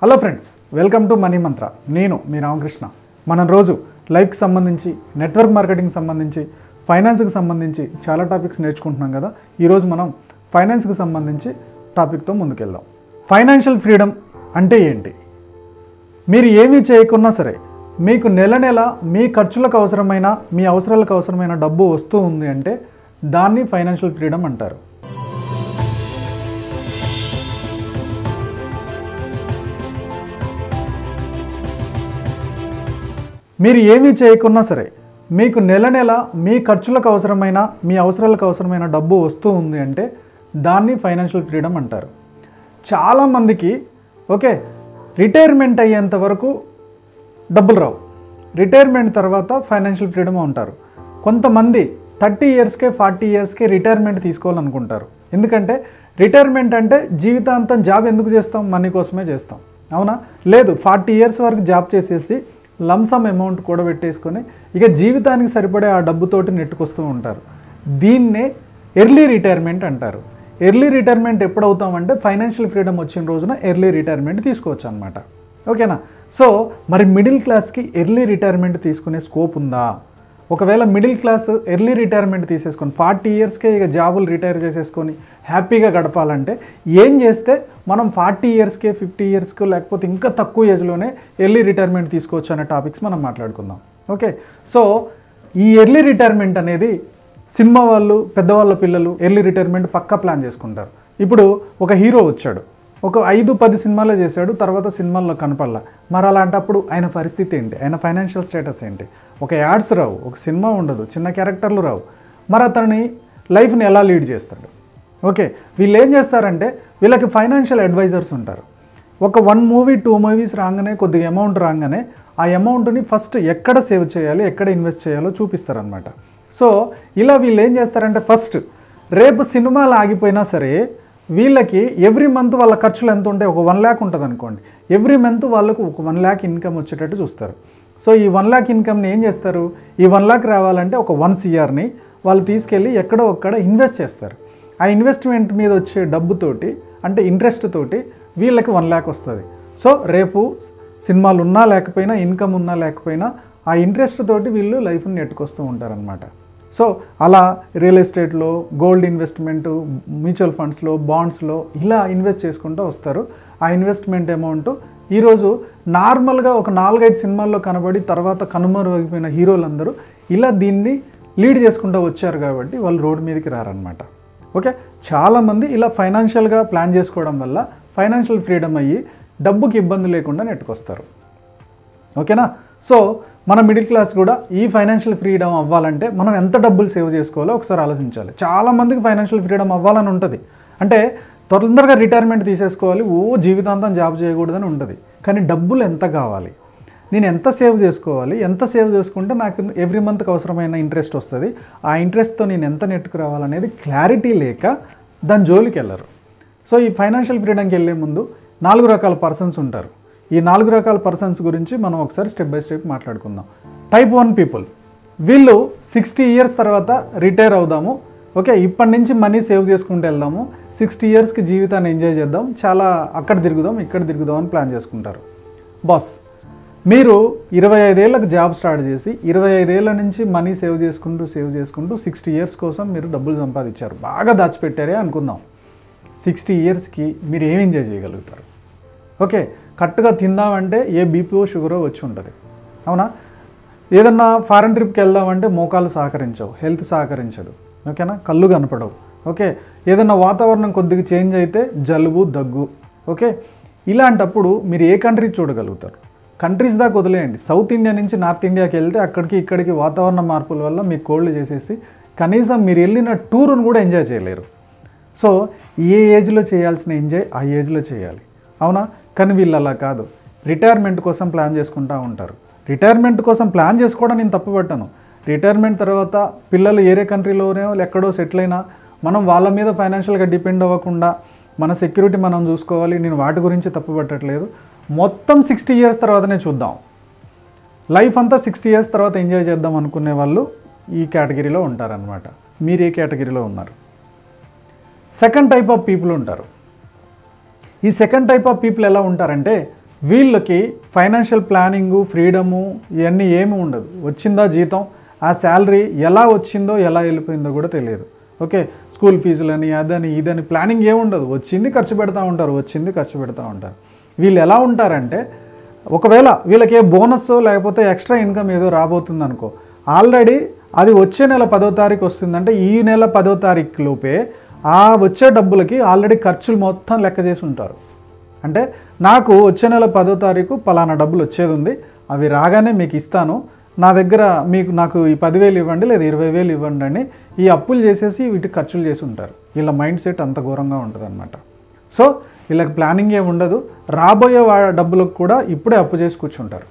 hello friends welcome to money mantra నేను మీ రామకృష్ణ మనం రోజు లైఫ్కి సంబంధించి నెట్వర్క్ మార్కెటింగ్ సంబంధించి ఫైనాన్స్కి సంబంధించి చాలా టాపిక్స్ నేర్చుకుంటున్నాం కదా ఈరోజు మనం ఫైనాన్స్కి సంబంధించి టాపిక్తో ముందుకెళ్దాం ఫైనాన్షియల్ ఫ్రీడమ్ అంటే ఏంటి మీరు ఏమీ చేయకున్నా సరే మీకు నెల నెల మీ ఖర్చులకు అవసరమైన మీ అవసరాలకు అవసరమైన డబ్బు వస్తూ ఉంది అంటే దాన్ని ఫైనాన్షియల్ ఫ్రీడమ్ అంటారు మీరు ఏమీ చేయకున్నా సరే మీకు నెల నెల మీ ఖర్చులకు అవసరమైన మీ అవసరాలకు అవసరమైన డబ్బు వస్తూ ఉంది అంటే దాన్ని ఫైనాన్షియల్ ఫ్రీడమ్ అంటారు చాలామందికి ఓకే రిటైర్మెంట్ అయ్యేంత వరకు డబ్బులు రావు రిటైర్మెంట్ తర్వాత ఫైనాన్షియల్ ఫ్రీడమ్ ఉంటారు కొంతమంది థర్టీ ఇయర్స్కే ఫార్టీ ఇయర్స్కే రిటైర్మెంట్ తీసుకోవాలనుకుంటారు ఎందుకంటే రిటైర్మెంట్ అంటే జీవితాంతం జాబ్ ఎందుకు చేస్తాం మనీ కోసమే చేస్తాం అవునా లేదు ఫార్టీ ఇయర్స్ వరకు జాబ్ చేసేసి లంసమ్ అమౌంట్ కూడా పెట్టేసుకొని ఇక జీవితానికి సరిపడే ఆ డబ్బుతోటి నెట్టుకొస్తూ ఉంటారు దీన్నే ఎర్లీ రిటైర్మెంట్ అంటారు ఎర్లీ రిటైర్మెంట్ ఎప్పుడు అవుతామంటే ఫైనాన్షియల్ ఫ్రీడమ్ వచ్చిన రోజున ఎర్లీ రిటైర్మెంట్ తీసుకోవచ్చు అనమాట ఓకేనా సో మరి మిడిల్ క్లాస్కి ఎర్లీ రిటైర్మెంట్ తీసుకునే స్కోప్ ఉందా ఒకవేళ మిడిల్ క్లాస్ ఎర్లీ రిటైర్మెంట్ తీసేసుకొని ఫార్టీ ఇయర్స్కే ఇక జాబులు రిటైర్ చేసేసుకొని హ్యాపీగా గడపాలంటే ఏం చేస్తే మనం ఫార్టీ ఇయర్స్కే ఫిఫ్టీ ఇయర్స్కి లేకపోతే ఇంకా తక్కువ ఏజ్లోనే ఎర్లీ రిటైర్మెంట్ తీసుకోవచ్చు అనే టాపిక్స్ మనం మాట్లాడుకుందాం ఓకే సో ఈ ఎర్లీ రిటైర్మెంట్ అనేది సినిమా వాళ్ళు పెద్దవాళ్ళ పిల్లలు ఎర్లీ రిటైర్మెంట్ పక్కా ప్లాన్ చేసుకుంటారు ఇప్పుడు ఒక హీరో వచ్చాడు ఒక ఐదు పది సినిమాలే చేశాడు తర్వాత సినిమాల్లో కనపడలా మరి అలాంటప్పుడు ఆయన పరిస్థితి ఏంటి ఆయన ఫైనాన్షియల్ స్టేటస్ ఏంటి ఒక యాడ్స్ రావు ఒక సినిమా ఉండదు చిన్న క్యారెక్టర్లు రావు మరి అతని లైఫ్ని ఎలా లీడ్ చేస్తాడు ఓకే వీళ్ళు ఏం చేస్తారంటే వీళ్ళకి ఫైనాన్షియల్ అడ్వైజర్స్ ఉంటారు ఒక వన్ మూవీ టూ మూవీస్ రాగానే కొద్దిగా అమౌంట్ రాగానే ఆ అమౌంట్ని ఫస్ట్ ఎక్కడ సేవ్ చేయాలి ఎక్కడ ఇన్వెస్ట్ చేయాలో చూపిస్తారనమాట సో ఇలా వీళ్ళు ఏం చేస్తారంటే ఫస్ట్ రేపు సినిమాలు ఆగిపోయినా సరే వీళ్ళకి ఎవ్రీ మంత్ వాళ్ళ ఖర్చులు ఎంత ఉంటే ఒక వన్ ల్యాక్ ఉంటుంది అనుకోండి ఎవ్రీ మంత్ వాళ్ళకు ఒక వన్ ల్యాక్ ఇన్కమ్ వచ్చేటట్టు చూస్తారు సో ఈ వన్ ల్యాక్ ఇన్కమ్ని ఏం చేస్తారు ఈ వన్ ల్యాక్ రావాలంటే ఒక వన్ సిఆర్ని వాళ్ళు తీసుకెళ్ళి ఎక్కడో ఒక్కడ ఇన్వెస్ట్ చేస్తారు ఆ ఇన్వెస్ట్మెంట్ మీద వచ్చే డబ్బుతోటి అంటే ఇంట్రెస్ట్ తోటి వీళ్ళకి వన్ ల్యాక్ వస్తుంది సో రేపు సినిమాలు ఉన్నా లేకపోయినా ఇన్కమ్ ఉన్నా లేకపోయినా ఆ ఇంట్రెస్ట్ తోటి వీళ్ళు లైఫ్ని నెట్టుకొస్తూ ఉంటారనమాట సో అలా రియల్ ఎస్టేట్లో గోల్డ్ ఇన్వెస్ట్మెంట్ మ్యూచువల్ ఫండ్స్లో బాండ్స్లో ఇలా ఇన్వెస్ట్ చేసుకుంటూ వస్తారు ఆ ఇన్వెస్ట్మెంట్ అమౌంట్ ఈరోజు నార్మల్గా ఒక నాలుగైదు సినిమాల్లో కనబడి తర్వాత కనుమరుగైపోయిన హీరోలందరూ ఇలా దీన్ని లీడ్ చేసుకుంటూ వచ్చారు కాబట్టి వాళ్ళు రోడ్డు మీదకి రారనమాట ఓకే చాలామంది ఇలా ఫైనాన్షియల్గా ప్లాన్ చేసుకోవడం వల్ల ఫైనాన్షియల్ ఫ్రీడమ్ అయ్యి డబ్బుకి ఇబ్బంది లేకుండా నెట్టుకొస్తారు ఓకేనా సో మన మిడిల్ క్లాస్ కూడా ఈ ఫైనాన్షియల్ ఫ్రీడమ్ అవ్వాలంటే మనం ఎంత డబ్బులు సేవ్ చేసుకోవాలో ఒకసారి ఆలోచించాలి చాలామందికి ఫైనాన్షియల్ ఫ్రీడమ్ అవ్వాలని ఉంటుంది అంటే తొందరగా రిటైర్మెంట్ తీసేసుకోవాలి ఓ జీవితాంతం జాబ్ చేయకూడదని ఉంటుంది కానీ డబ్బులు ఎంత కావాలి నేను ఎంత సేవ్ చేసుకోవాలి ఎంత సేవ్ చేసుకుంటే నాకు ఎవ్రీ మంత్కి అవసరమైన ఇంట్రెస్ట్ వస్తుంది ఆ ఇంట్రెస్ట్తో నేను ఎంత నెట్టుకు రావాలనేది క్లారిటీ లేక దాని జోలికి వెళ్ళరు సో ఈ ఫైనాన్షియల్ ఫ్రీడమ్కి వెళ్ళే ముందు నాలుగు రకాల పర్సన్స్ ఉంటారు ఈ నాలుగు రకాల పర్సన్స్ గురించి మనం ఒకసారి స్టెప్ బై స్టెప్ మాట్లాడుకుందాం టైప్ వన్ పీపుల్ వీళ్ళు సిక్స్టీ ఇయర్స్ తర్వాత రిటైర్ అవుదాము ఓకే ఇప్పటి నుంచి మనీ సేవ్ చేసుకుంటూ వెళ్దాము సిక్స్టీ ఇయర్స్కి జీవితాన్ని ఎంజాయ్ చేద్దాం చాలా అక్కడ తిరుగుదాం ఇక్కడ తిరుగుదాం అని ప్లాన్ చేసుకుంటారు బాస్ మీరు ఇరవై ఐదేళ్లకు జాబ్ స్టార్ట్ చేసి ఇరవై ఐదేళ్ల నుంచి మనీ సేవ్ చేసుకుంటూ సేవ్ చేసుకుంటూ సిక్స్టీ ఇయర్స్ కోసం మీరు డబ్బులు సంపాదించారు బాగా దాచిపెట్టారే అనుకుందాం సిక్స్టీ ఇయర్స్కి మీరు ఏం ఎంజాయ్ చేయగలుగుతారు ఓకే కరెక్ట్గా తిందామంటే ఏ బీపీఓ షుగరో వచ్చి ఉంటుంది అవునా ఏదన్నా ఫారెన్ ట్రిప్కి వెళ్దామంటే మోకాలు సహకరించవు హెల్త్ సహకరించదు ఓకేనా కళ్ళు కనపడవు ఓకే ఏదన్నా వాతావరణం కొద్దిగా చేంజ్ అయితే జలుబు దగ్గు ఓకే ఇలాంటప్పుడు మీరు ఏ కంట్రీ చూడగలుగుతారు కంట్రీస్ దాకా వదిలేయండి సౌత్ ఇండియా నుంచి నార్త్ ఇండియాకి వెళ్తే అక్కడికి ఇక్కడికి వాతావరణ మార్పుల వల్ల మీ కోల్డ్ చేసేసి కనీసం మీరు వెళ్ళిన టూర్ను కూడా ఎంజాయ్ చేయలేరు సో ఏ ఏజ్లో చేయాల్సిన ఎంజాయ్ ఆ ఏజ్లో చేయాలి అవునా కానీ వీళ్ళు అలా కాదు రిటైర్మెంట్ కోసం ప్లాన్ చేసుకుంటూ ఉంటారు రిటైర్మెంట్ కోసం ప్లాన్ చేసుకోవడం నేను తప్పుపట్టాను రిటైర్మెంట్ తర్వాత పిల్లలు ఏరే కంట్రీలోనే ఎక్కడో సెటిల్ అయినా మనం వాళ్ళ మీద ఫైనాన్షియల్గా డిపెండ్ అవ్వకుండా మన సెక్యూరిటీ మనం చూసుకోవాలి నేను వాటి గురించి తప్పుపట్టట్లేదు మొత్తం సిక్స్టీ ఇయర్స్ తర్వాతనే చూద్దాం లైఫ్ అంతా సిక్స్టీ ఇయర్స్ తర్వాత ఎంజాయ్ చేద్దాం అనుకునే వాళ్ళు ఈ కేటగిరీలో ఉంటారనమాట మీరు ఏ కేటగిరీలో ఉన్నారు సెకండ్ టైప్ ఆఫ్ పీపుల్ ఉంటారు ఈ సెకండ్ టైప్ ఆఫ్ పీపుల్ ఎలా ఉంటారంటే వీళ్ళకి ఫైనాన్షియల్ ప్లానింగు ఫ్రీడము ఇవన్నీ ఏమి ఉండదు వచ్చిందా జీతం ఆ శాలరీ ఎలా వచ్చిందో ఎలా వెళ్ళిపోయిందో కూడా తెలియదు ఓకే స్కూల్ ఫీజులని అదని ఇదని ప్లానింగ్ ఏముండదు వచ్చింది ఖర్చు పెడతా ఉంటారు వచ్చింది ఖర్చు పెడతా ఉంటారు వీళ్ళు ఎలా ఉంటారంటే ఒకవేళ వీళ్ళకి ఏ బోనస్ లేకపోతే ఎక్స్ట్రా ఇన్కమ్ ఏదో రాబోతుంది అనుకో ఆల్రెడీ అది వచ్చే నెల పదో తారీఖు వస్తుందంటే ఈ నెల పదో తారీఖు లోపే ఆ వచ్చే డబ్బులకి ఆల్రెడీ ఖర్చులు మొత్తం లెక్క చేసి ఉంటారు అంటే నాకు వచ్చే నెల పదో తారీఖు పలానా డబ్బులు వచ్చేది ఉంది అవి రాగానే మీకు ఇస్తాను నా దగ్గర మీకు నాకు ఈ పదివేలు ఇవ్వండి లేదా ఇరవై వేలు ఇవ్వండి అని ఈ అప్పులు చేసేసి వీటికి ఖర్చులు చేసి ఉంటారు వీళ్ళ మైండ్ సెట్ అంత ఘోరంగా ఉంటుంది అనమాట సో వీళ్ళకి ప్లానింగ్ ఏమి ఉండదు రాబోయే వా- డబ్బులకు కూడా ఇప్పుడే అప్పు చేసి కూర్చుంటారు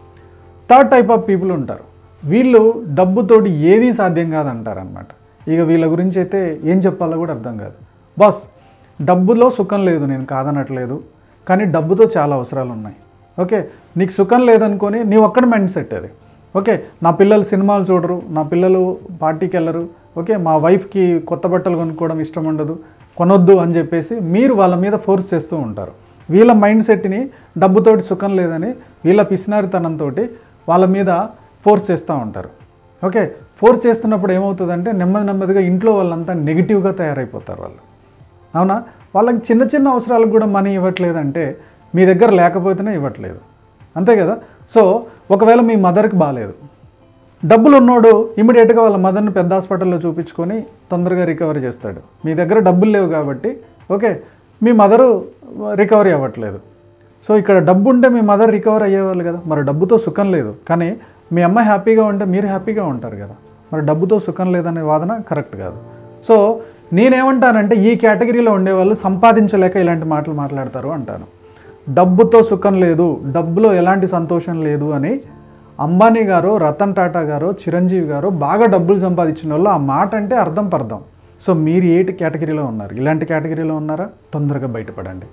థర్డ్ టైప్ ఆఫ్ పీపుల్ ఉంటారు వీళ్ళు డబ్బుతోటి ఏదీ సాధ్యం కాదంటారనమాట ఇక వీళ్ళ గురించి అయితే ఏం చెప్పాలో కూడా అర్థం కాదు బాస్ డబ్బులో సుఖం లేదు నేను కాదనట్లేదు కానీ డబ్బుతో చాలా అవసరాలు ఉన్నాయి ఓకే నీకు సుఖం లేదనుకొని నీ ఒక్కడ మైండ్ సెట్ అది ఓకే నా పిల్లలు సినిమాలు చూడరు నా పిల్లలు పార్టీకి వెళ్ళరు ఓకే మా వైఫ్కి కొత్త బట్టలు కొనుక్కోవడం ఇష్టం ఉండదు కొనొద్దు అని చెప్పేసి మీరు వాళ్ళ మీద ఫోర్స్ చేస్తూ ఉంటారు వీళ్ళ మైండ్ సెట్ని డబ్బుతోటి సుఖం లేదని వీళ్ళ పిసినారితనంతో వాళ్ళ మీద ఫోర్స్ చేస్తూ ఉంటారు ఓకే ఫోర్స్ చేస్తున్నప్పుడు ఏమవుతుందంటే నెమ్మది నెమ్మదిగా ఇంట్లో వాళ్ళంతా నెగిటివ్గా తయారైపోతారు వాళ్ళు అవునా వాళ్ళకి చిన్న చిన్న అవసరాలకు కూడా మనీ ఇవ్వట్లేదంటే మీ దగ్గర లేకపోతేనే ఇవ్వట్లేదు అంతే కదా సో ఒకవేళ మీ మదర్కి బాగాలేదు డబ్బులు ఉన్నోడు ఇమీడియట్గా వాళ్ళ మదర్ని పెద్ద హాస్పిటల్లో చూపించుకొని తొందరగా రికవరీ చేస్తాడు మీ దగ్గర డబ్బులు లేవు కాబట్టి ఓకే మీ మదరు రికవరీ అవ్వట్లేదు సో ఇక్కడ డబ్బు ఉంటే మీ మదర్ రికవర్ అయ్యేవాళ్ళు కదా మరి డబ్బుతో సుఖం లేదు కానీ మీ అమ్మ హ్యాపీగా ఉంటే మీరు హ్యాపీగా ఉంటారు కదా మరి డబ్బుతో సుఖం లేదనే వాదన కరెక్ట్ కాదు సో నేనేమంటానంటే ఈ కేటగిరీలో ఉండేవాళ్ళు సంపాదించలేక ఇలాంటి మాటలు మాట్లాడతారు అంటాను డబ్బుతో సుఖం లేదు డబ్బులో ఎలాంటి సంతోషం లేదు అని అంబానీ గారు రతన్ టాటా గారు చిరంజీవి గారు బాగా డబ్బులు సంపాదించిన వాళ్ళు ఆ మాట అంటే అర్థం పర్థం సో మీరు ఏటి కేటగిరీలో ఉన్నారు ఇలాంటి కేటగిరీలో ఉన్నారా తొందరగా బయటపడండి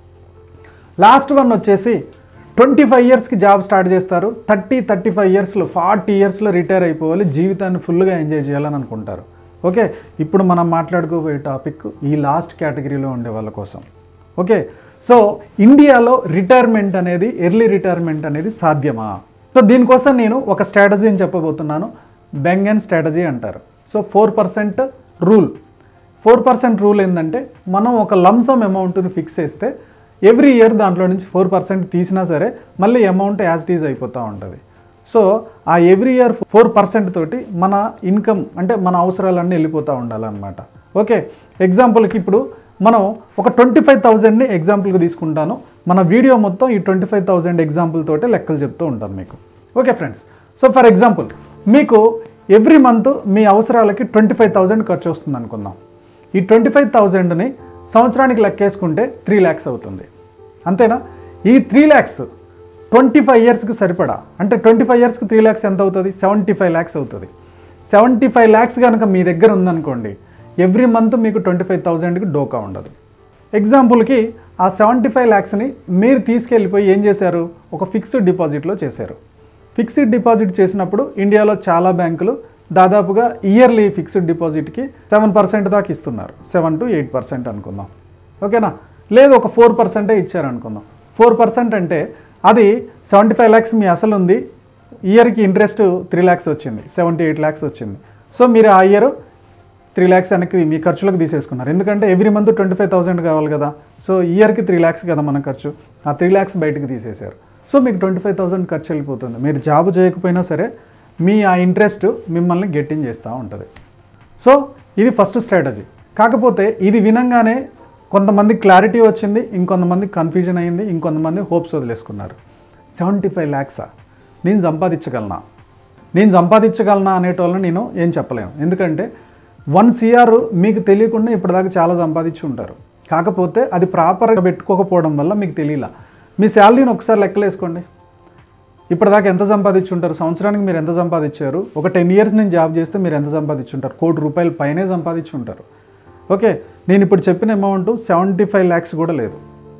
లాస్ట్ వన్ వచ్చేసి ట్వంటీ ఫైవ్ ఇయర్స్కి జాబ్ స్టార్ట్ చేస్తారు థర్టీ థర్టీ ఫైవ్ ఇయర్స్లో ఫార్టీ ఇయర్స్లో రిటైర్ అయిపోవాలి జీవితాన్ని ఫుల్గా ఎంజాయ్ చేయాలని అనుకుంటారు ఓకే ఇప్పుడు మనం మాట్లాడుకోబోయే టాపిక్ ఈ లాస్ట్ కేటగిరీలో ఉండే వాళ్ళ కోసం ఓకే సో ఇండియాలో రిటైర్మెంట్ అనేది ఎర్లీ రిటైర్మెంట్ అనేది సాధ్యమా సో దీనికోసం నేను ఒక స్ట్రాటజీని చెప్పబోతున్నాను బెంగన్ స్ట్రాటజీ అంటారు so four percent rule four percent rule ఏంటంటే మనం ఒక లంసమ్ అమౌంట్ని ఫిక్స్ చేస్తే ఎవ్రీ ఇయర్ దాంట్లో నుంచి ఫోర్ పర్సెంట్ తీసినా సరే మళ్ళీ అమౌంట్ యాజ్ టీజ్ అయిపోతూ ఉంటుంది సో ఆ ఎవ్రీ ఇయర్ ఫోర్ పర్సెంట్ తోటి మన ఇన్కమ్ అంటే మన అవసరాలన్నీ వెళ్ళిపోతూ ఉండాలన్నమాట ఓకే ఎగ్జాంపుల్కి ఇప్పుడు మనం ఒక ట్వంటీ ఫైవ్ థౌజండ్ని ఎగ్జాంపుల్గా తీసుకుంటాను మన వీడియో మొత్తం ఈ ట్వంటీ ఫైవ్ థౌజండ్ ఎగ్జాంపుల్ తోటే లెక్కలు చెప్తూ ఉంటాను మీకు okay friends so for example మీకు ఎవ్రీ మంత్ మీ అవసరాలకి ట్వంటీ ఫైవ్ థౌజండ్ ఖర్చు వస్తుంది అనుకుందాం ఈ ట్వంటీ ఫైవ్ థౌజండ్ని సంవత్సరానికి లెక్కేసుకుంటే త్రీ ల్యాక్స్ అవుతుంది అంతేనా ఈ త్రీ ల్యాక్స్ ట్వంటీ ఫైవ్ ఇయర్స్కి సరిపడా అంటే ట్వంటీ ఫైవ్ ఇయర్స్కి త్రీ ల్యాక్స్ ఎంత అవుతుంది సెవెంటీ ఫైవ్ ల్యాక్స్ అవుతుంది సెవెంటీ ఫైవ్ ల్యాక్స్ కనుక మీ దగ్గర ఉందనుకోండి ఎవ్రీ మంత్ మీకు ట్వంటీ ఫైవ్ థౌజండ్కి డోకా ఉండదు ఎగ్జాంపుల్కి ఆ సెవెంటీ ఫైవ్ ల్యాక్స్ని మీరు తీసుకెళ్ళిపోయి ఏం చేశారు ఒక ఫిక్స్డ్ డిపాజిట్లో చేశారు ఫిక్స్డ్ డిపాజిట్ చేసినప్పుడు ఇండియాలో చాలా బ్యాంకులు దాదాపుగా ఇయర్లీ ఫిక్స్డ్ డిపాజిట్కి సెవెన్ పర్సెంట్ దాకా ఇస్తున్నారు సెవెన్ టు ఎయిట్ పర్సెంట్ అనుకుందాం ఓకేనా లేదు ఒక ఫోర్ పర్సెంటే ఇచ్చారనుకుందాం ఫోర్ పర్సెంట్ అంటే అది సెవెంటీ ఫైవ్ ల్యాక్స్ మీ అసలు ఉంది ఇయర్కి ఇంట్రెస్ట్ త్రీ ల్యాక్స్ వచ్చింది సెవెంటీ ఎయిట్ ల్యాక్స్ వచ్చింది సో మీరు ఆ ఇయర్ త్రీ ల్యాక్స్ వెనక్కి మీ ఖర్చులకు తీసేసుకున్నారు ఎందుకంటే every month twenty five thousand కావాలి కదా సో ఇయర్కి త్రీ ల్యాక్స్ కదా మన ఖర్చు ఆ త్రీ ల్యాక్స్ బయటకు తీసేశారు సో మీకు ట్వంటీ ఫైవ్ థౌసండ్ ఖర్చు వెళ్ళిపోతుంది మీరు జాబ్ చేయకపోయినా సరే మీ ఆ ఇంట్రెస్ట్ మిమ్మల్ని గెట్టింగ్ చేస్తూ ఉంటుంది సో ఇది ఫస్ట్ స్ట్రాటజీ కాకపోతే ఇది వినంగానే కొంతమంది క్లారిటీ వచ్చింది ఇంకొంతమంది కన్ఫ్యూజన్ అయింది ఇంకొంతమంది హోప్స్ వదిలేసుకున్నారు సెవెంటీ ఫైవ్ ల్యాక్సా నేను సంపాదించగలనా నేను సంపాదించగలనా అనేటోళ్ళని నేను ఏం చెప్పలేను ఎందుకంటే వన్ సిఆర్ మీకు తెలియకుండా ఇప్పటిదాకా చాలా సంపాదించి ఉంటారు కాకపోతే అది ప్రాపర్గా పెట్టుకోకపోవడం వల్ల మీకు తెలియలా మీ శాలరీని ఒకసారి లెక్కలేసుకోండి ఇప్పటిదాకా ఎంత సంపాదించుంటారు సంవత్సరానికి మీరు ఎంత సంపాదించారు ఒక టెన్ ఇయర్స్ నేను జాబ్ చేస్తే మీరు ఎంత సంపాదించుంటారు కోటి రూపాయల పైనే సంపాదించుంటారు ఓకే నేను ఇప్పుడు చెప్పిన అమౌంట్ సెవెంటీ ఫైవ్ ల్యాక్స్ కూడా లేదు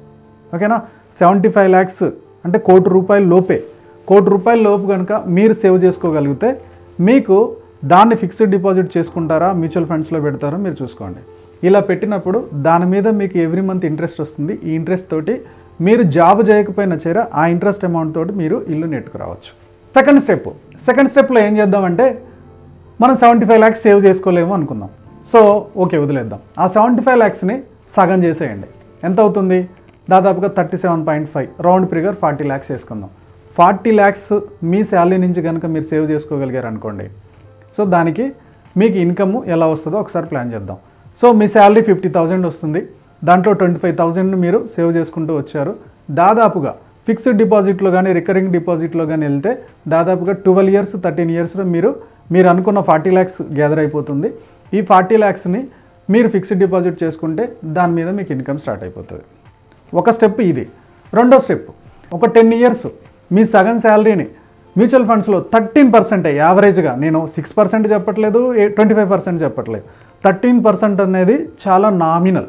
ఓకేనా సెవెంటీ ఫైవ్ ల్యాక్స్ అంటే కోటి రూపాయల లోపే కోటి రూపాయల లోపు కనుక మీరు సేవ్ చేసుకోగలిగితే మీకు దాన్ని ఫిక్స్డ్ డిపాజిట్ చేసుకుంటారా మ్యూచువల్ ఫండ్స్లో పెడతారో మీరు చూసుకోండి ఇలా పెట్టినప్పుడు దాని మీద మీకు ఎవ్రీ మంత్ ఇంట్రెస్ట్ వస్తుంది ఈ ఇంట్రెస్ట్ తోటి మీరు జాబ్ చేయకపోయినా చేర ఆ ఇంట్రెస్ట్ అమౌంట్ తోటి మీరు ఇల్లు నెట్టుకురావచ్చు సెకండ్ స్టెప్ సెకండ్ స్టెప్లో ఏం చేద్దామంటే మనం సెవెంటీ ఫైవ్ ల్యాక్స్ సేవ్ చేసుకోలేము అనుకుందాం సో ఓకే వదిలేద్దాం ఆ సెవెంటీ ఫైవ్ ల్యాక్స్ని సగం చేసేయండి ఎంత అవుతుంది దాదాపుగా thirty seven point five round figure forty lakhs వేసుకుందాం ఫార్టీ ల్యాక్స్ మీ శాలరీ నుంచి కనుక మీరు సేవ్ చేసుకోగలిగారు అనుకోండి సో దానికి మీకు ఇన్కమ్ ఎలా వస్తుందో ఒకసారి ప్లాన్ చేద్దాం సో మీ శాలరీ ఫిఫ్టీ థౌజండ్ వస్తుంది దాంట్లో ట్వంటీ ఫైవ్ థౌజండ్ మీరు సేవ్ చేసుకుంటూ వచ్చారు దాదాపుగా ఫిక్స్డ్ డిపాజిట్లో కానీ రికరింగ్ డిపాజిట్లో కానీ వెళ్తే దాదాపుగా ట్వెల్వ్ ఇయర్స్ థర్టీన్ ఇయర్స్లో మీరు మీరు అనుకున్న ఫార్టీ ల్యాక్స్ గ్యాదర్ అయిపోతుంది ఈ ఫార్టీ ల్యాక్స్ని మీరు ఫిక్స్డ్ డిపాజిట్ చేసుకుంటే దాని మీద మీకు ఇన్కమ్ స్టార్ట్ అయిపోతుంది ఒక స్టెప్ ఇది రెండో స్టెప్ ఒక టెన్ ఇయర్స్ మీ సగం శాలరీని మ్యూచువల్ ఫండ్స్లో థర్టీన్ పర్సెంట్ యావరేజ్గా నేను సిక్స్ పర్సెంట్ చెప్పట్లేదు ట్వంటీ ఫైవ్ పర్సెంట్ చెప్పట్లేదు థర్టీన్ పర్సెంట్ అనేది చాలా నామినల్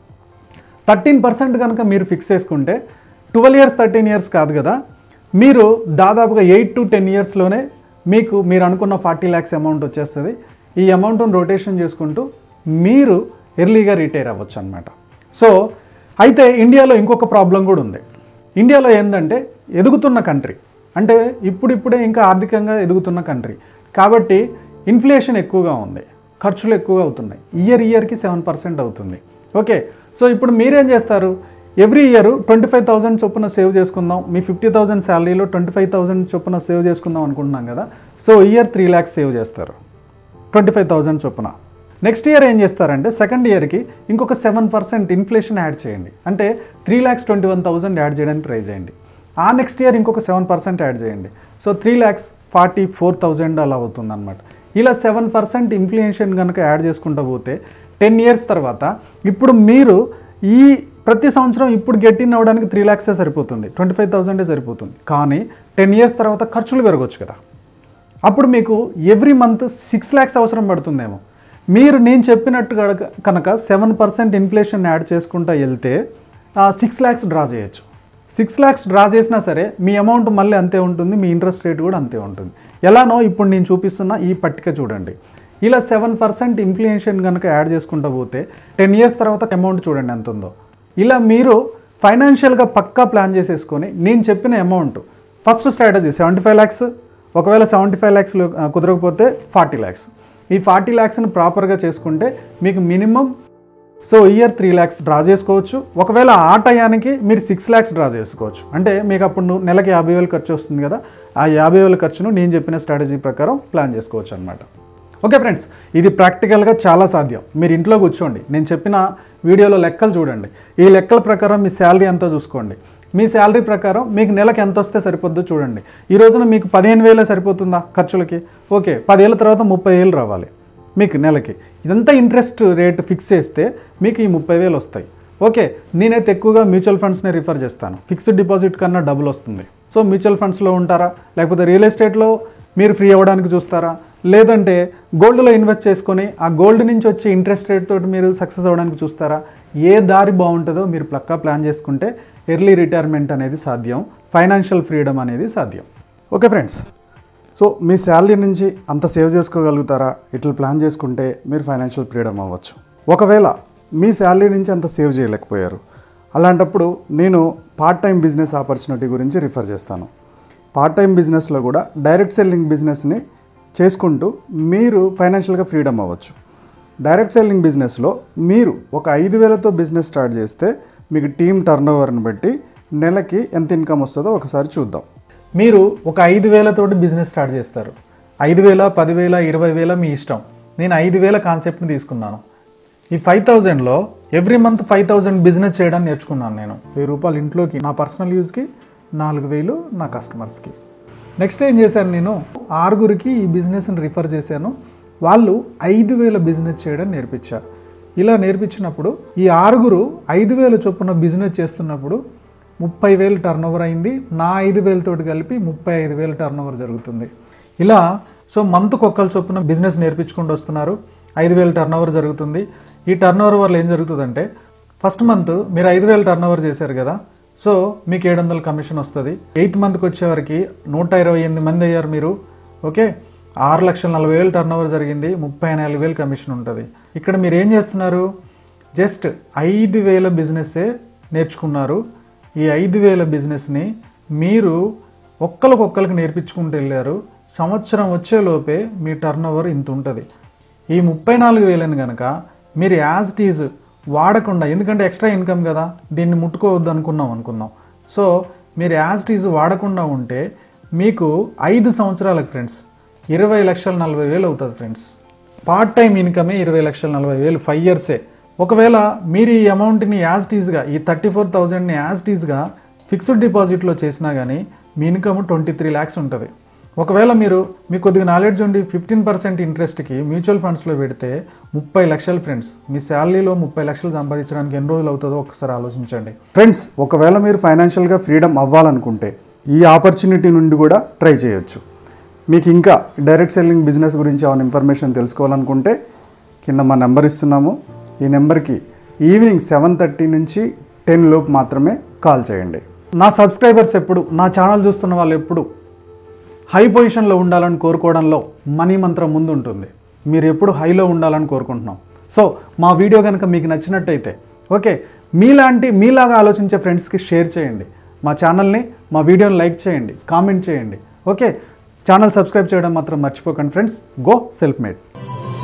థర్టీన్ పర్సెంట్ కనుక మీరు ఫిక్స్ చేసుకుంటే ట్వెల్వ్ ఇయర్స్ థర్టీన్ ఇయర్స్ కాదు కదా మీరు దాదాపుగా ఎయిట్ టు టెన్ ఇయర్స్లోనే మీకు మీరు అనుకున్న ఫార్టీ ల్యాక్స్ అమౌంట్ వచ్చేస్తుంది ఈ అమౌంట్ను రొటేషన్ చేసుకుంటూ మీరు ఎర్లీగా రిటైర్ అవ్వచ్చు అనమాట సో అయితే ఇండియాలో ఇంకొక ప్రాబ్లం కూడా ఉంది ఇండియాలో ఏంటంటే ఎదుగుతున్న కంట్రీ అంటే ఇప్పుడిప్పుడే ఇంకా ఆర్థికంగా ఎదుగుతున్న కంట్రీ కాబట్టి ఇన్ఫ్లేషన్ ఎక్కువగా ఉంది ఖర్చులు ఎక్కువగా అవుతున్నాయి ఇయర్ ఇయర్కి సెవెన్ పర్సెంట్ అవుతుంది ఓకే సో ఇప్పుడు మీరేం చేస్తారు every year twenty five thousand చొప్పున సేవ్ చేసుకుందాం మీ ఫిఫ్టీ థౌసండ్ శాలరీలో ట్వంటీ ఫైవ్ థౌసండ్ చొప్పున సేవ్ చేసుకుందాం అనుకుంటున్నాం కదా so year three lakhs save చేస్తారు ట్వంటీ ఫైవ్ థౌసండ్ చొప్పున నెక్స్ట్ ఇయర్ ఏం చేస్తారంటే సెకండ్ ఇయర్కి ఇంకొక సెవెన్ పర్సెంట్ ఇన్ఫ్లేషన్ యాడ్ చేయండి అంటే three lakhs twenty one thousand add చేయడానికి ట్రై చేయండి ఆ నెక్స్ట్ ఇయర్ ఇంకొక సెవెన్ పర్సెంట్ యాడ్ చేయండి so three lakhs forty four thousand అలా అవుతుంది అనమాట ఇలా సెవెన్ పర్సెంట్ ఇన్ఫ్లేషన్ కనుక యాడ్ చేసుకుంటూ పోతే టెన్ ఇయర్స్ తర్వాత ఇప్పుడు మీరు ఈ ప్రతి సంవత్సరం ఇప్పుడు గెట్ ఇన్ అవ్వడానికి త్రీ ల్యాక్సే సరిపోతుంది ట్వంటీ ఫైవ్ థౌసండే సరిపోతుంది కానీ టెన్ ఇయర్స్ తర్వాత ఖర్చులు పెరగవచ్చు కదా అప్పుడు మీకు ఎవ్రీ మంత్ సిక్స్ ల్యాక్స్ అవసరం పడుతుందేమో మీరు నేను చెప్పినట్టు గనక- కనుక సెవెన్ పర్సెంట్ ఇన్ఫ్లేషన్ యాడ్ చేసుకుంటూ వెళ్తే సిక్స్ ల్యాక్స్ డ్రా చేయొచ్చు సిక్స్ ల్యాక్స్ డ్రా చేసినా సరే మీ అమౌంట్ మళ్ళీ అంతే ఉంటుంది మీ ఇంట్రెస్ట్ రేట్ కూడా అంతే ఉంటుంది ఎలానో ఇప్పుడు నేను చూపిస్తున్న ఈ పట్టిక చూడండి ఇలా సెవెన్ పర్సెంట్ ఇన్ఫ్లేషన్ కనుక యాడ్ చేసుకుంటూ పోతే టెన్ ఇయర్స్ తర్వాత అమౌంట్ చూడండి ఎంత ఉందో ఇలా మీరు ఫైనాన్షియల్గా పక్కా ప్లాన్ చేసేసుకొని నేను చెప్పిన amount first strategy seventy five lakhs ఒకవేళ సెవెంటీ ఫైవ్ ల్యాక్స్లో కుదరకపోతే ఫార్టీ ల్యాక్స్ ఈ ఫార్టీ ల్యాక్స్ని ప్రాపర్గా చేసుకుంటే మీకు minimum so year three lakhs draw చేసుకోవచ్చు ఒకవేళ ఆ టయానికి మీరు సిక్స్ ల్యాక్స్ డ్రా చేసుకోవచ్చు అంటే మీకు అప్పుడు ను- నెలకి యాభై వేలు ఖర్చు వస్తుంది కదా ఆ యాభై వేల ఖర్చును నేను చెప్పిన స్ట్రాటజీ ప్రకారం ప్లాన్ చేసుకోవచ్చు అనమాట ఓకే ఫ్రెండ్స్ ఇది ప్రాక్టికల్గా చాలా సాధ్యం మీరు ఇంట్లో కూర్చోండి నేను చెప్పిన వీడియోలో లెక్కలు చూడండి ఈ లెక్కల ప్రకారం మీ శాలరీ ఎంతో చూసుకోండి మీ శాలరీ ప్రకారం మీకు నెలకు ఎంత వస్తే సరిపోద్దో చూడండి ఈ రోజున మీకు పదిహేను వేలే సరిపోతుందా ఖర్చులకి ఓకే పదేళ్ళ తర్వాత ముప్పై వేలు రావాలి మీకు నెలకి ఇదంతా ఇంట్రెస్ట్ రేట్ ఫిక్స్ చేస్తే మీకు ఈ ముప్పై వేలు వస్తాయి ఓకే నేనైతే ఎక్కువగా మ్యూచువల్ ఫండ్స్ని రిఫర్ చేస్తాను ఫిక్స్డ్ డిపాజిట్ కన్నా డబుల్ వస్తుంది సో మ్యూచువల్ ఫండ్స్లో ఉంటారా లేకపోతే రియల్ ఎస్టేట్లో మీరు ఫ్రీ అవ్వడానికి చూస్తారా లేదంటే గోల్డ్లో ఇన్వెస్ట్ చేసుకొని ఆ గోల్డ్ నుంచి వచ్చే ఇంట్రెస్ట్ రేట్ తోటి మీరు సక్సెస్ అవ్వడానికి చూస్తారా ఏ దారి బాగుంటుందో మీరు పక్కా ప్లాన్ చేసుకుంటే ఎర్లీ రిటైర్మెంట్ అనేది సాధ్యం ఫైనాన్షియల్ ఫ్రీడమ్ అనేది సాధ్యం ఓకే ఫ్రెండ్స్ సో మీ శాలరీ నుంచి అంత సేవ్ చేసుకోగలుగుతారా ఇట్లా ప్లాన్ చేసుకుంటే మీరు ఫైనాన్షియల్ ఫ్రీడమ్ అవ్వచ్చు ఒకవేళ మీ శాలరీ నుంచి అంత సేవ్ చేయలేకపోయారు అలాంటప్పుడు నేను పార్ట్ టైం బిజినెస్ ఆపర్చునిటీ గురించి రిఫర్ చేస్తాను పార్ట్ టైం బిజినెస్లో కూడా డైరెక్ట్ సెల్లింగ్ బిజినెస్ని చేసుకుంటూ మీరు ఫైనాన్షియల్గా ఫ్రీడమ్ అవ్వచ్చు డైరెక్ట్ సెల్లింగ్ బిజినెస్లో మీరు ఒక ఐదు వేలతో బిజినెస్ స్టార్ట్ చేస్తే మీకు టీమ్ టర్న్ ఓవర్ని బట్టి నెలకి ఎంత ఇన్కమ్ వస్తుందో ఒకసారి చూద్దాం మీరు ఒక ఐదు వేలతోటి బిజినెస్ స్టార్ట్ చేస్తారు ఐదు వేల పదివేల ఇరవై వేల మీ ఇష్టం నేను ఐదు వేల కాన్సెప్ట్ని తీసుకున్నాను ఈ ఫైవ్ థౌజండ్లో every month five thousand business చేయడం నేర్చుకున్నాను నేను వెయ్యి రూపాయలు ఇంట్లోకి నా పర్సనల్ యూస్కి నాలుగు వేలు నా కస్టమర్స్కి నెక్స్ట్ ఏం చేశాను నేను ఆరుగురికి ఈ బిజినెస్ని రిఫర్ చేశాను వాళ్ళు ఐదు వేల బిజినెస్ చేయడం నేర్పించారు ఇలా నేర్పించినప్పుడు ఈ ఆరుగురు ఐదు వేల చొప్పున బిజినెస్ చేస్తున్నప్పుడు ముప్పై వేలు టర్న్ ఓవర్ అయింది నా ఐదు వేలతోటి కలిపి ముప్పై ఐదు వేలు టర్న్ ఓవర్ జరుగుతుంది ఇలా సో మంత్కి ఒక్కరి చొప్పున బిజినెస్ నేర్పించుకుంటూ వస్తున్నారు ఐదు వేలు టర్న్ ఓవర్ జరుగుతుంది ఈ టర్న్ ఓవర్ వల్ల ఏం జరుగుతుందంటే ఫస్ట్ మంత్ మీరు ఐదు వేలు టర్న్ ఓవర్ చేశారు కదా సో మీకు ఏడు వందల కమిషన్ వస్తుంది ఎయిత్ మంత్కి వచ్చేవరకు నూట ఇరవై ఎనిమిది మంది అయ్యారు మీరు ఓకే ఆరు లక్షల నలభై వేలు టర్న్ ఓవర్ జరిగింది ముప్పై నాలుగు వేలు కమిషన్ ఉంటుంది ఇక్కడ మీరు ఏం చేస్తున్నారు జస్ట్ ఐదు వేల బిజినెస్సే నేర్చుకున్నారు ఈ ఐదు వేల బిజినెస్ని మీరు ఒక్కరికొక్కరికి నేర్పించుకుంటూ వెళ్ళారు సంవత్సరం వచ్చేలోపే మీ టర్న్ ఓవర్ ఇంత ఉంటుంది ఈ ముప్పై నాలుగు వేలని కనుక మీరు యాజ్ టీజ్ వాడకుండా ఎందుకంటే ఎక్స్ట్రా ఇన్కమ్ కదా దీన్ని ముట్టుకోవద్దు అనుకున్నాం అనుకుందాం సో మీరు యాజ్ టీజ్ వాడకుండా ఉంటే మీకు ఐదు సంవత్సరాలకు ఫ్రెండ్స్ ఇరవై లక్షల నలభై వేలు అవుతుంది ఫ్రెండ్స్ పార్ట్ టైం ఇన్కమే ఇరవై లక్షల నలభై వేలు ఫైవ్ ఇయర్సే ఒకవేళ మీరు ఈ అమౌంట్ని యాజ్ టీజ్గా ఈ థర్టీ ఫోర్ థౌజండ్ని యాజ్ టీజ్గా ఫిక్స్డ్ డిపాజిట్లో చేసినా కానీ మీ ఇన్కమ్ ట్వంటీ త్రీ ల్యాక్స్ ఉంటుంది ఒకవేళ మీరు మీకు కొద్దిగా నాలెడ్జ్ ఉండి ఫిఫ్టీన్ పర్సెంట్ ఇంట్రెస్ట్కి మ్యూచువల్ ఫండ్స్లో పెడితే ముప్పై లక్షలు ఫ్రెండ్స్ మీ శాలరీలో ముప్పై లక్షలు సంపాదించడానికి ఎన్ని రోజులు అవుతుందో ఒకసారి ఆలోచించండి ఫ్రెండ్స్ ఒకవేళ మీరు ఫైనాన్షియల్గా ఫ్రీడమ్ అవ్వాలనుకుంటే ఈ ఆపర్చునిటీ నుండి కూడా ట్రై చేయొచ్చు మీకు ఇంకా డైరెక్ట్ సెల్లింగ్ బిజినెస్ గురించి ఏమైనా ఇన్ఫర్మేషన్ తెలుసుకోవాలనుకుంటే కింద మా నెంబర్ ఇస్తున్నాము ఈ నెంబర్కి ఈవినింగ్ సెవెన్ థర్టీ నుంచి టెన్ లోపు మాత్రమే కాల్ చేయండి నా సబ్స్క్రైబర్స్ ఎప్పుడు నా ఛానల్ చూస్తున్న వాళ్ళు ఎప్పుడు హై పొజిషన్లో ఉండాలని కోరుకోవడంలో మనీ మంత్రం ముందు ఉంటుంది మీరు ఎప్పుడు హైలో ఉండాలని కోరుకుంటున్నాం సో మా వీడియో కనుక మీకు నచ్చినట్టయితే ఓకే మీలాంటి మీలాగా ఆలోచించే ఫ్రెండ్స్కి షేర్ చేయండి మా ఛానల్ని మా వీడియోని లైక్ చేయండి కామెంట్ చేయండి ఓకే ఛానల్ సబ్స్క్రైబ్ చేయడం మాత్రం మర్చిపోకండి ఫ్రెండ్స్ గో సెల్ఫ్ మేడ్